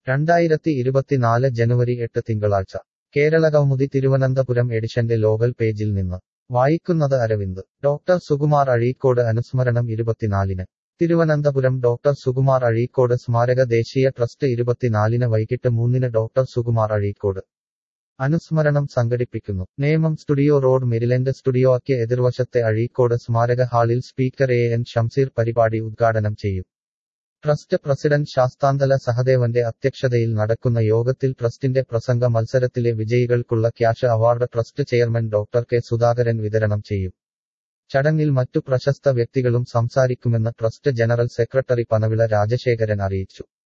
രണ്ടായിരത്തി ഇരുപത്തിനാല് ജനുവരി എട്ട് തിങ്കളാഴ്ച കേരളകൗമുദി തിരുവനന്തപുരം എഡിഷന്റെ ലോകൽ പേജിൽ നിന്ന് വായിക്കുന്നത് അരവിന്ദ് ഡോക്ടർ സുകുമാർ അഴീക്കോട് അനുസ്മരണം ഇരുപത്തിനാലിന് തിരുവനന്തപുരം ഡോക്ടർ സുകുമാർ അഴീക്കോട് സ്മാരക ദേശീയ ട്രസ്റ്റ് ഇരുപത്തിനാലിന് വൈകിട്ട് മൂന്നിന് ഡോക്ടർ സുകുമാർ അഴീക്കോട് അനുസ്മരണം സംഘടിപ്പിക്കുന്നു നേമം സ്റ്റുഡിയോ റോഡ് മെരിലൻഡ് സ്റ്റുഡിയോയ്ക്ക് എതിർവശത്തെ അഴീക്കോട് സ്മാരക ഹാളിൽ സ്പീക്കർ എ എൻ ഷംസീർ പരിപാടി ഉദ്ഘാടനം ചെയ്യും ട്രസ്റ്റ് പ്രസിഡന്റ് ശാസ്താന്തല സഹദേവന്റെ അധ്യക്ഷതയിൽ നടക്കുന്ന യോഗത്തിൽ ട്രസ്റ്റിന്റെ പ്രസംഗ മത്സരത്തിലെ വിജയികൾക്കുള്ള cash award trust chairman doctor K Sudhakaran വിതരണം ചെയ്യും ചടങ്ങിൽ മറ്റു പ്രശസ്ത വ്യക്തികളും സംസാരിക്കുമെന്ന് trust general secretary Panavila Rajasekharan അറിയിച്ചു